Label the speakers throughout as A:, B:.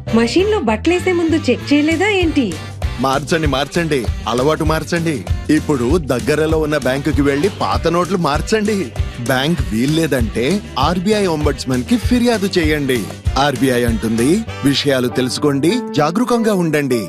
A: మషీన్లో బట్టలేసే ముందు చెక్ చేయలేదా ఏంటి
B: మార్చండి మార్చండి అలవాటు మార్చండి ఇప్పుడు దగ్గరలో ఉన్న బ్యాంకుకి వెళ్లి పాత నోట్లు మార్చండి బ్యాంక్ వీల్లేదంటే ఆర్బీఐ ఒంబడ్స్మన్ కి ఫిర్యాదు చేయండి ఆర్బీఐ అంటుంది విషయాలు తెలుసుకోండి జాగరూకంగా ఉండండి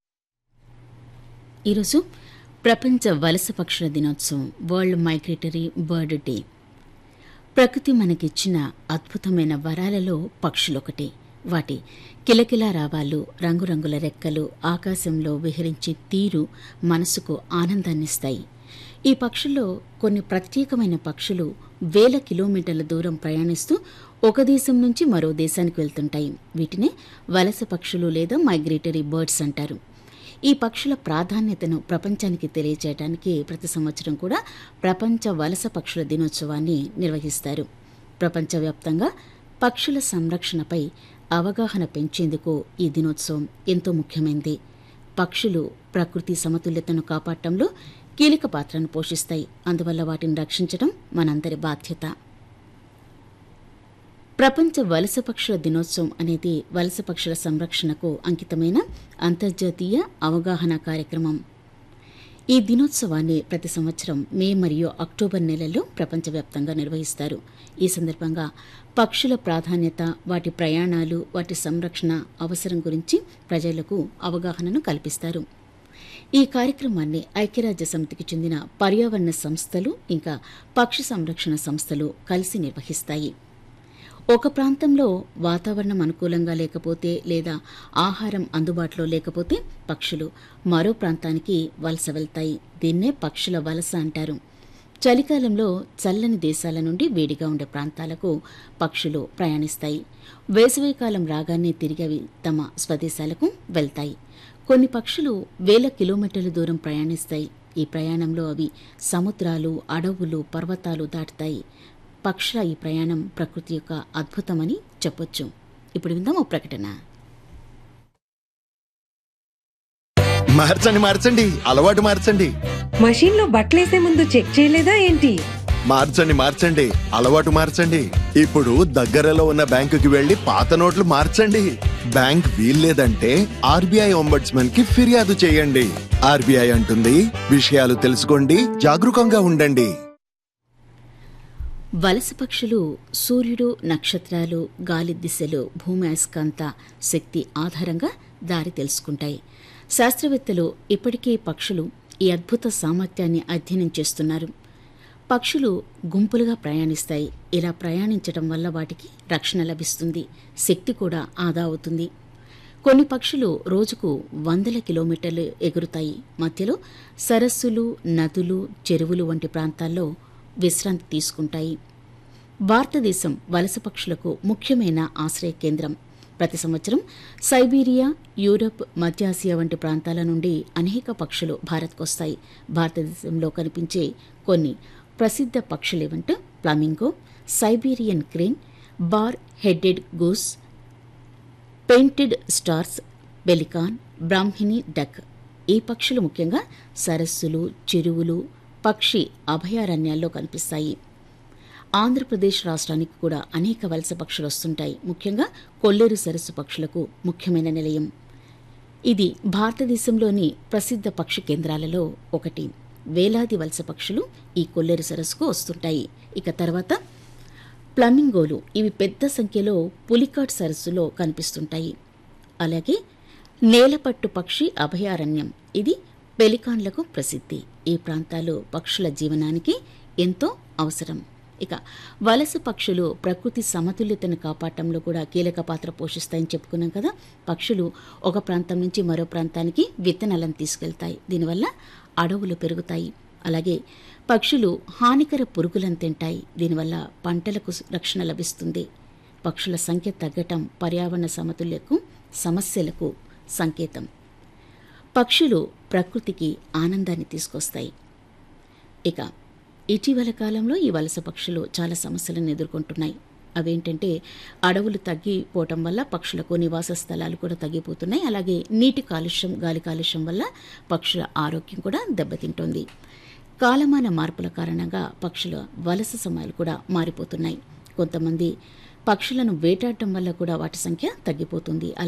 C: ఈరోజు ప్రపంచ వలస పక్షుల దినోత్సవం వరల్డ్ మైగ్రేటరీ బర్డ్ డే ప్రకృతి మనకిచ్చిన అద్భుతమైన వరాలలో పక్షులొకటి వాటి కిలకిలా రావాలు రంగురంగుల రెక్కలు ఆకాశంలో విహరించే తీరు మనసుకు ఆనందాన్నిస్తాయి ఈ పక్షుల్లో కొన్ని ప్రత్యేకమైన పక్షులు వేల కిలోమీటర్ల దూరం ప్రయాణిస్తూ ఒక దేశం నుంచి మరో దేశానికి వెళ్తుంటాయి వీటినే వలస పక్షులు లేదా మైగ్రేటరీ బర్డ్స్ అంటారు ఈ పక్షుల ప్రాధాన్యతను ప్రపంచానికి తెలియజేయడానికి ప్రతి సంవత్సరం కూడా ప్రపంచ వలస పక్షుల దినోత్సవాన్ని నిర్వహిస్తారు ప్రపంచవ్యాప్తంగా పక్షుల సంరక్షణపై అవగాహన పెంచేందుకు ఈ దినోత్సవం ఎంతో ముఖ్యమైనది పక్షులు ప్రకృతి సమతుల్యతను కాపాడటంలో కీలక పాత్రను పోషిస్తాయి అందువల్ల వాటిని రక్షించడం మనందరి బాధ్యత ప్రపంచ వలస పక్షుల దినోత్సవం అనేది వలస పక్షుల సంరక్షణకు అంకితమైన అంతర్జాతీయ అవగాహన కార్యక్రమం ఈ దినోత్సవాన్ని ప్రతి సంవత్సరం మే మరియు అక్టోబర్ నెలల్లో ప్రపంచవ్యాప్తంగా నిర్వహిస్తారు ఈ సందర్భంగా పక్షుల ప్రాధాన్యత వాటి ప్రయాణాలు వాటి సంరక్షణ అవసరం గురించి ప్రజలకు అవగాహనను కల్పిస్తారు ఈ కార్యక్రమాన్ని ఐక్యరాజ్య సమితికి చెందిన పర్యావరణ సంస్థలు ఇంకా పక్షి సంరక్షణ సంస్థలు కలిసి నిర్వహిస్తాయి ఒక ప్రాంతంలో వాతావరణం అనుకూలంగా లేకపోతే లేదా ఆహారం అందుబాటులో లేకపోతే పక్షులు మరో ప్రాంతానికి వలస వెళ్తాయి దీన్నే పక్షుల వలస అంటారు చలికాలంలో చల్లని దేశాల నుండి వేడిగా ఉండే ప్రాంతాలకు పక్షులు ప్రయాణిస్తాయి వేసవికాలం రాగానే తిరిగి అవి తమ స్వదేశాలకు వెళ్తాయి కొన్ని పక్షులు వేల కిలోమీటర్ల దూరం ప్రయాణిస్తాయి ఈ ప్రయాణంలో అవి సముద్రాలు అడవులు పర్వతాలు దాటుతాయి పక్షుల ఈ ప్రయాణం ప్రకృతి యొక్క అద్భుతమని చెప్పొచ్చు ఇప్పుడు విందాం ఓ ప్రకటన
B: మార్చండి మార్చండి అలవాటు మార్చండి
A: మషీన్లో బట్టలేసే ముందు చెక్ చేయలేదా ఏంటి
B: మార్చండి మార్చండి అలవాటు మార్చండి ఇప్పుడు దగ్గరలో ఉన్న బ్యాంకుకి వెళ్లి పాత నోట్లు మార్చండి బ్యాంక్ వీల్లేదంటే ఆర్బీఐ ఒంబడ్స్మన్ కి ఫిర్యాదు చేయండి ఆర్బీఐ అంటుంది విషయాలు తెలుసుకోండి జాగరూకంగా ఉండండి
C: వలస పక్షులు సూర్యుడు నక్షత్రాలు గాలి దిశలు భూమి అయస్కాంత శక్తి ఆధారంగా దారి తెలుసుకుంటాయి శాస్త్రవేత్తలు ఇప్పటికే పక్షులు ఈ అద్భుత సామర్థ్యాన్ని అధ్యయనం చేస్తున్నారు పక్షులు గుంపులుగా ప్రయాణిస్తాయి ఇలా ప్రయాణించడం వల్ల వాటికి రక్షణ లభిస్తుంది శక్తి కూడా ఆదా అవుతుంది కొన్ని పక్షులు రోజుకు వందల కిలోమీటర్లు ఎగురుతాయి మధ్యలో సరస్సులు నదులు చెరువులు వంటి ప్రాంతాల్లో విశ్రాంతి తీసుకుంటాయి భారతదేశం వలస పక్షులకు ముఖ్యమైన ఆశ్రయ కేంద్రం ప్రతి సంవత్సరం సైబీరియా యూరప్ మధ్య ఆసియా వంటి ప్రాంతాల నుండి అనేక పక్షులు భారత్కొస్తాయి భారతదేశంలో కనిపించే కొన్ని ప్రసిద్ధ పక్షులేవంటే flamingo Siberian crane bar headed goose painted storks pelican Brahminy duck ఈ పక్షులు ముఖ్యంగా సరస్సులు చెరువులు పక్షి అభయారణ్యాల్లో కనిపిస్తాయి ఆంధ్రప్రదేశ్ రాష్ట్రానికి కూడా అనేక వలస పక్షులు వస్తుంటాయి ముఖ్యంగా కొల్లేరు సరస్సు పక్షులకు ముఖ్యమైన నిలయం ఇది భారతదేశంలోని ప్రసిద్ధ పక్షి కేంద్రాలలో ఒకటి వేలాది వలస పక్షులు ఈ కొల్లేరు సరస్సుకు వస్తుంటాయి ఇక తర్వాత ఫ్లమింగోలు ఇవి పెద్ద సంఖ్యలో పులికాట్ సరస్సులో కనిపిస్తుంటాయి అలాగే నేలపట్టు పక్షి అభయారణ్యం ఇది పెలికాన్లకు ప్రసిద్ధి ఈ ప్రాంతాలు పక్షుల జీవనానికి ఎంతో అవసరం ఇక వలస పక్షులు ప్రకృతి సమతుల్యతను కాపాడటంలో కూడా కీలక పాత్ర పోషిస్తాయని చెప్పుకున్నాం కదా పక్షులు ఒక ప్రాంతం నుంచి మరో ప్రాంతానికి విత్తనాలను తీసుకెళ్తాయి దీనివల్ల అడవులు పెరుగుతాయి అలాగే పక్షులు హానికర పురుగులను తింటాయి దీనివల్ల పంటలకు రక్షణ లభిస్తుంది పక్షుల సంఖ్య తగ్గటం పర్యావరణ సమతుల్యకు సమస్యలకు సంకేతం పక్షులు ప్రకృతికి ఆనందాన్ని తీసుకొస్తాయి ఇక ఇటీవల కాలంలో ఈ వలస పక్షులు చాలా సమస్యలను ఎదుర్కొంటున్నాయి అవేంటంటే అడవులు తగ్గిపోవటం వల్ల పక్షులకు నివాస స్థలాలు కూడా తగ్గిపోతున్నాయి అలాగే నీటి కాలుష్యం గాలి కాలుష్యం వల్ల పక్షుల ఆరోగ్యం కూడా దెబ్బతింటోంది కాలమాన మార్పుల కారణంగా పక్షుల వలస సమయాలు కూడా మారిపోతున్నాయి కొంతమంది పక్షులను వేటాడటం వల్ల కూడా వాటి సంఖ్య తగ్గిపోతుంది